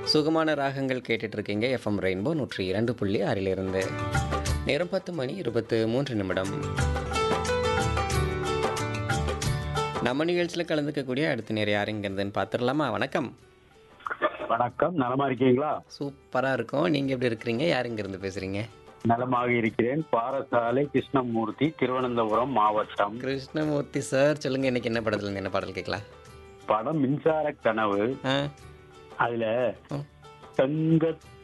சுகமான ராகங்கள் கேட்டுட்டு இருக்கீங்க எஃப்எம் ரெயின்போ நூற்றி இரண்டு புள்ளி ஆறிலிருந்து நேரம் பத்து மணி இருபத்து மூன்று நிமிடம் நம்ம நிகழ்ச்சியில் கலந்துக்கக்கூடிய அடுத்த நேரம் யாருங்கிறதுன்னு பார்த்துடலாமா வணக்கம் வணக்கம் நலமா இருக்கீங்களா சூப்பராக இருக்கும் நீங்கள் எப்படி இருக்கிறீங்க யாருங்கிருந்து பேசுகிறீங்க நலமாக இருக்கிறேன் பாரசாலை கிருஷ்ணமூர்த்தி திருவனந்தபுரம் மாவட்டம் கிருஷ்ணமூர்த்தி சார் சொல்லுங்கள் இன்னைக்கு என்ன படத்துல இருந்து என்ன பாடல் கேட்கலாம் படம் மின்சார கனவு ஆ அதுல ம். தங்க